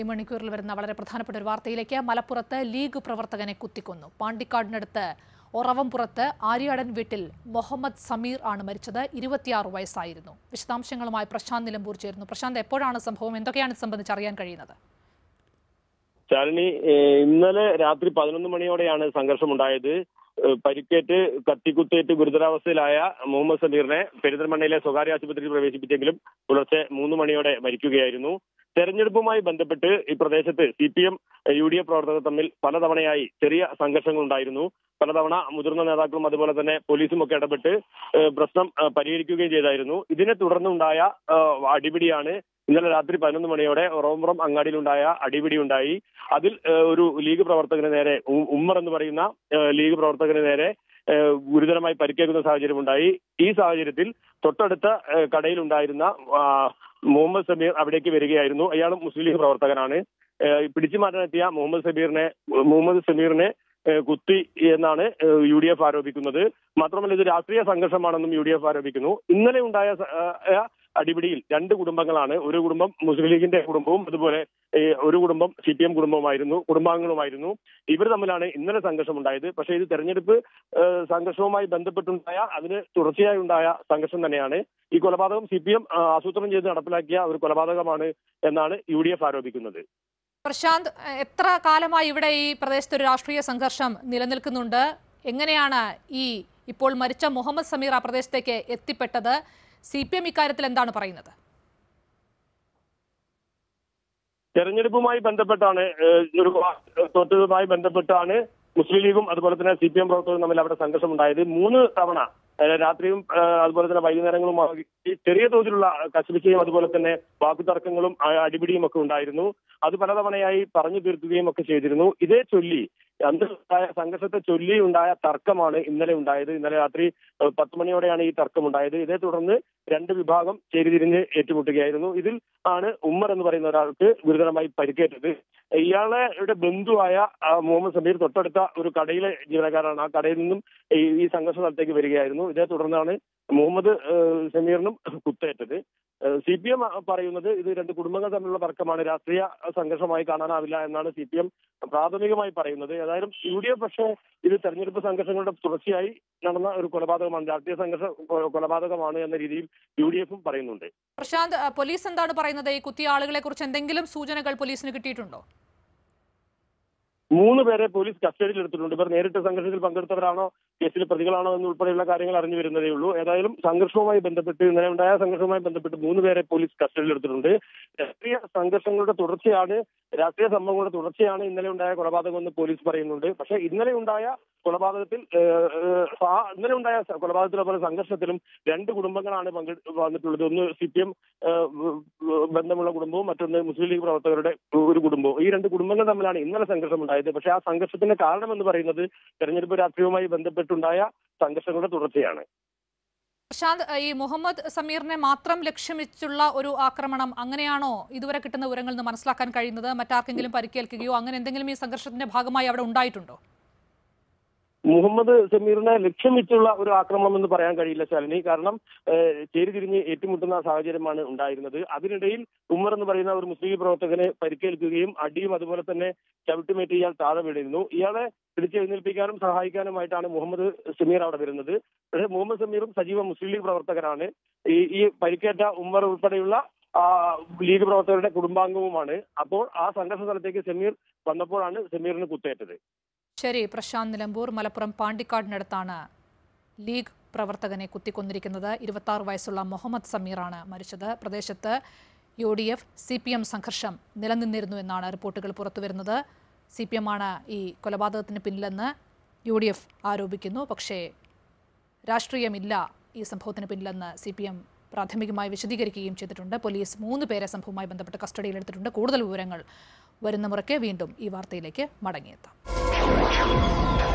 ഈ മണിക്കൂറിൽ വരുന്ന വളരെ പ്രധാനപ്പെട്ട ഒരു വാർത്തയിലേക്ക് മലപ്പുറത്ത് ലീഗ് പ്രവർത്തകനെ കുത്തിക്കൊന്നു പാണ്ടിക്കാടിനടുത്ത് ഒറവംപുറത്ത് ആര്യാടൻ വീട്ടിൽ മുഹമ്മദ് സമീർ ആണ് മരിച്ചത് ഇരുപത്തിയാറ് വയസ്സായിരുന്നു വിശദാംശങ്ങളുമായി പ്രശാന്ത് നിലമ്പൂർ ചേരുന്നു പ്രശാന്ത് എപ്പോഴാണ് സംഭവം എന്തൊക്കെയാണ് ഇത് സംബന്ധിച്ച് അറിയാൻ കഴിയുന്നത് ശാലിനി ഏഹ് ഇന്നലെ രാത്രി പതിനൊന്ന് മണിയോടെയാണ് സംഘർഷമുണ്ടായത് ഏഹ് പരിക്കേറ്റ് കത്തിക്കുത്തേറ്റ് ഗുരുതരാവസ്ഥയിലായ മുഹമ്മദ് സമീറിനെ പെരിന്തൽമണ്ണയിലെ സ്വകാര്യ ആശുപത്രിയിൽ പ്രവേശിപ്പിച്ചെങ്കിലും പുലർച്ചെ മൂന്ന് മണിയോടെ മരിക്കുകയായിരുന്നു തെരഞ്ഞെടുപ്പുമായി ബന്ധപ്പെട്ട് ഈ പ്രദേശത്ത് C P M U D F പ്രവർത്തകർ തമ്മിൽ പലതവണയായി ചെറിയ സംഘർഷങ്ങൾ ഉണ്ടായിരുന്നു പലതവണ മുതിർന്ന നേതാക്കളും അതുപോലെ തന്നെ പോലീസും ഒക്കെ ഇടപെട്ട് ഏഹ് പ്രശ്നം ഏഹ് പരിഹരിക്കുകയും ചെയ്തായിരുന്നു ഇതിനെ തുടർന്നുണ്ടായ ഏഹ് അടിപിടിയാണ് ഇന്നലെ രാത്രി പതിനൊന്ന് മണിയോടെ റോംപുറം അങ്ങാടിയിലുണ്ടായ അടിപിടി ഉണ്ടായി അതിൽ ഏഹ് ഒരു ലീഗ് പ്രവർത്തകന് നേരെ ഉ- ഉമ്മർ എന്ന് പറയുന്ന ഏഹ് ലീഗ് പ്രവർത്തകന് നേരെ ഏഹ് ഗുരുതരമായി പരിക്കേൽക്കുന്ന സാഹചര്യം ഉണ്ടായി ഈ സാഹചര്യത്തിൽ തൊട്ടടുത്ത ഏഹ് കടയിലുണ്ടായിരുന്ന ആ, മുഹമ്മദ് സമീർ അവിടേക്ക് വരികയായിരുന്നു അയാളും മുസ്ലിം ലീഗ് പ്രവർത്തകനാണ് ഏഹ് പിടിച്ചു മാറ്റാനെത്തിയ മുഹമ്മദ് സമീറിനെ മുഹമ്മദ് സമീറിനെ ഏഹ് കുത്തി എന്നാണ് ഏഹ് യു ഡി എഫ് ആരോപിക്കുന്നത് മാത്രമല്ല ഇത് രാഷ്ട്രീയ സംഘർഷമാണെന്നും യു ഡി എഫ് ആരോപിക്കുന്നു ഇന്നലെ ഉണ്ടായ സ- ഏഹ് അടിപിടിയിൽ രണ്ട് കുടുംബങ്ങളാണ് ഒരു കുടുംബം മുസ്ലിം ലീഗിന്റെ കുടുംബവും അതുപോലെ ഏഹ് ഒരു കുടുംബം സി പി എം കുടുംബവുമായിരുന്നു കുടുംബാംഗങ്ങളുമായിരുന്നു ഇവർ തമ്മിലാണ് ഇന്നലെ സംഘർഷം ഉണ്ടായത് പക്ഷേ ഇത് തെരഞ്ഞെടുപ്പ് ഏഹ് സംഘർഷവുമായി ബന്ധപ്പെട്ടുണ്ടായ അതിന് തുടർച്ചയായി ഉണ്ടായ സംഘർഷം തന്നെയാണ് ഈ കൊലപാതകം സി പി എം ആസൂത്രണം ചെയ്ത് നടപ്പിലാക്കിയ ഒരു കൊലപാതകമാണ് എന്നാണ് യു ഡി എഫ് ആരോപിക്കുന്നത് പ്രശാന്ത് എ- എത്ര കാലമായി ഇവിടെ ഈ പ്രദേശത്ത് ഒരു രാഷ്ട്രീയ സംഘർഷം നിലനിൽക്കുന്നുണ്ട് എങ്ങനെയാണ് ഈ ഇപ്പോൾ മരിച്ച മുഹമ്മദ് സമീർ ആ പ്രദേശത്തേക്ക് എത്തിപ്പെട്ടത് സി പി എം ഇക്കാര്യത്തിൽ എന്താണ് പറയുന്നത് തെരഞ്ഞെടുപ്പുമായി ബന്ധപ്പെട്ടാണ് ഏഹ്, ഒരു തോറ്റതുമായി ബന്ധപ്പെട്ടാണ് മുസ്ലിം ലീഗും അതുപോലെ തന്നെ സി പി എം പ്രവർത്തകരും തമ്മിൽ അവിടെ സംഘർഷം ഉണ്ടായത് മൂന്ന് തവണ ഏഹ്, രാത്രിയും ഏഹ്, അതുപോലെ തന്നെ വൈകുന്നേരങ്ങളുമായി ചെറിയ തോതിലുള്ള കശപിശയും അതുപോലെ തന്നെ വാക്കുതർക്കങ്ങളും ആ, അടിപിടിയും ഒക്കെ ഉണ്ടായിരുന്നു അത് പലതവണയായി പറഞ്ഞു തീർക്കുകയും ഒക്കെ ചെയ്തിരുന്നു ഇതേ ചൊല്ലി അന്ന് ഉണ്ടായ സംഘർഷത്തെ ചൊല്ലി ഉണ്ടായ തർക്കമാണ് ഇന്നലെ ഉണ്ടായത് ഇന്നലെ രാത്രി ഏഹ്, പത്ത് മണിയോടെയാണ് ഈ തർക്കം ഉണ്ടായത് ഇതേ തുടർന്ന് രണ്ട് വിഭാഗം ചേരിതിരിഞ്ഞ് ഏറ്റുമുട്ടുകയായിരുന്നു ഇതിൽ ആണ് ഉമ്മർ എന്ന് പറയുന്ന ഒരാൾക്ക് ഗുരുതരമായി പരിക്കേറ്റത് ഇയാളുടെ ബന്ധുവായ ആ, മുഹമ്മദ് സമീർ തൊട്ടടുത്ത ഒരു കടയിലെ ജീവനക്കാരാണ് ആ കടയിൽ നിന്നും ഈ ഈ സംഘർഷ സ്ഥലത്തേക്ക് വരികയായിരുന്നു ഇതേ തുടർന്നാണ് മുഹമ്മദ് ഏഹ്, സമീറിനും കുത്തേറ്റത് സി പി എം പറയുന്നത് ഇത് രണ്ട് കുടുംബങ്ങൾ തമ്മിലുള്ള തർക്കമാണ് രാഷ്ട്രീയ സംഘർഷമായി കാണാനാവില്ല എന്നാണ് സി പി എം പ്രാഥമികമായി പറയുന്നത് ഏതായാലും യു ഡി എഫ് പക്ഷേ ഇത് തെരഞ്ഞെടുപ്പ് സംഘർഷങ്ങളുടെ തുടർച്ചയായി നടന്ന ഒരു കൊലപാതകമാണ് രാഷ്ട്രീയ സംഘർഷ കൊ- കൊലപാതകമാണ് എന്ന രീതിയിൽ യു ഡി എഫും പറയുന്നുണ്ട് പ്രശാന്ത് അ, പോലീസ് എന്താണ് പറയുന്നത് ഈ കുത്തിയ ആളുകളെ കുറിച്ച് എന്തെങ്കിലും സൂചനകൾ പോലീസിന് കിട്ടിയിട്ടുണ്ടോ മൂന്ന് പേരെ പോലീസ് കസ്റ്റഡിയിൽ എടുത്തിട്ടുണ്ട് ഇവർ നേരിട്ട് സംഘർഷത്തിൽ പങ്കെടുത്തവരാണോ കേസിൽ പ്രതികളാണോ എന്നുൾപ്പെടെയുള്ള കാര്യങ്ങൾ അറിഞ്ഞു വരുന്നതേ ഉള്ളൂ ഏതായാലും സംഘർഷവുമായി ബന്ധപ്പെട്ട് ഇന്നലെ ഉണ്ടായ സംഘർഷവുമായി ബന്ധപ്പെട്ട് മൂന്ന് പേരെ പോലീസ് കസ്റ്റഡിയിൽ എടുത്തിട്ടുണ്ട് രാഷ്ട്രീയ സംഘർഷങ്ങളുടെ തുടർച്ചയാണ് രാഷ്ട്രീയ സംഭവങ്ങളുടെ തുടർച്ചയാണ് ഇന്നലെ ഉണ്ടായ കൊലപാതകം എന്ന് പോലീസ് പറയുന്നുണ്ട് പക്ഷേ ഇന്നലെ ഉണ്ടായ കൊലപാതകത്തിൽ ഏഹ്, ഏഹ്, ആ- ഇന്നലെ ഉണ്ടായ സ- കൊലപാതകത്തിലെ പോലെ സംഘർഷത്തിലും രണ്ട് കുടുംബങ്ങളാണ് പങ്കെ വന്നിട്ടുള്ളത് ഒന്ന് സി പി എം ബന്ധമുള്ള കുടുംബവും മറ്റൊന്ന് മുസ്ലിം ലീഗ് പ്രവർത്തകരുടെ ഒരു കുടുംബവും ഈ രണ്ട് കുടുംബങ്ങൾ തമ്മിലാണ് ഇന്നലെ സംഘർഷം ഉണ്ടായത് പക്ഷേ ആ സംഘർഷത്തിന്റെ കാരണം എന്ന് പറയുന്നത് തെരഞ്ഞെടുപ്പ് രാഷ്ട്രീയവുമായി ബന്ധപ്പെട്ടുണ്ടായ സംഘർഷങ്ങളുടെ തുടർച്ചയാണ് പ്രശാന്ത് ഈ മുഹമ്മദ് സമീറിനെ മാത്രം ലക്ഷ്യം വെച്ചുള്ള ഒരു ആക്രമണം അങ്ങനെയാണോ ഇതുവരെ കിട്ടുന്ന വിവരങ്ങളിൽ നിന്ന് മനസ്സിലാക്കാൻ കഴിയുന്നത് മറ്റാർക്കെങ്കിലും പരിക്കേൽക്കുകയോ അങ്ങനെ എന്തെങ്കിലും ഈ സംഘർഷത്തിന്റെ ഭാഗമായി അവിടെ ഉണ്ടായിട്ടുണ്ടോ മുഹമ്മദ് സമീറിനെ ലക്ഷ്യം വെച്ചുള്ള ഒരു ആക്രമണം എന്ന് പറയാൻ കഴിയില്ല ശാലിനി കാരണം ഏഹ്, ചേരിതിരിഞ്ഞ് ഏറ്റുമുട്ടുന്ന സാഹചര്യമാണ് ഉണ്ടായിരുന്നത് അതിനിടയിൽ ഉമ്മർ എന്ന് പറയുന്ന ഒരു മുസ്ലിം പ്രവർത്തകന് പരിക്കേൽക്കുകയും അടിയും അതുപോലെ തന്നെ ചവിട്ടുമേറ്റ് ഇയാൾ താഴെ വീണിരുന്നു ഇയാളെ പിടിച്ചെഴുന്നേൽപ്പിക്കാനും സഹായിക്കാനുമായിട്ടാണ് മുഹമ്മദ് സമീർ അവിടെ വരുന്നത് പക്ഷേ മുഹമ്മദ് സമീറും സജീവ മുസ്ലിം ലീഗ് പ്രവർത്തകരാണ് ഈ ഈ പരിക്കേറ്റ ഉമ്മർ ഉൾപ്പെടെയുള്ള ആ, ലീഗ് പ്രവർത്തകരുടെ കുടുംബാംഗവുമാണ് അപ്പോൾ ആ സംഘർഷ സ്ഥലത്തേക്ക് സമീർ വന്നപ്പോഴാണ് സമീറിന് കുത്തേറ്റത് ശരി പ്രശാന്ത് നിലമ്പൂർ മലപ്പുറം പാണ്ടിക്കാടിനടുത്താണ് ലീഗ് പ്രവർത്തകനെ കുത്തിക്കൊന്നിരിക്കുന്നത് ഇരുപത്തി വയസ്സുള്ള മുഹമ്മദ് സമീറാണ് മരിച്ചത് പ്രദേശത്ത് U D F C P M സംഘർഷം നിലനിന്നിരുന്നു എന്നാണ് റിപ്പോർട്ടുകൾ പുറത്തുവരുന്നത് സി പി എം ആണ് ഈ കൊലപാതകത്തിന് പിന്നിലെന്ന് യു ഡി എഫ് ആരോപിക്കുന്നു പക്ഷേ രാഷ്ട്രീയമില്ല ഈ സംഭവത്തിന് പിന്നിലെന്ന് സി പി എം പ്രാഥമികമായി വിശദീകരിക്കുകയും ചെയ്തിട്ടുണ്ട് പോലീസ് മൂന്ന് പേരെ സംഭവവുമായി ബന്ധപ്പെട്ട് കസ്റ്റഡിയിലെടുത്തിട്ടുണ്ട് കൂടുതൽ വിവരങ്ങൾ വരുന്ന മുറയ്ക്ക് വീണ്ടും ഈ വാർത്തയിലേക്ക് മടങ്ങിയെത്താം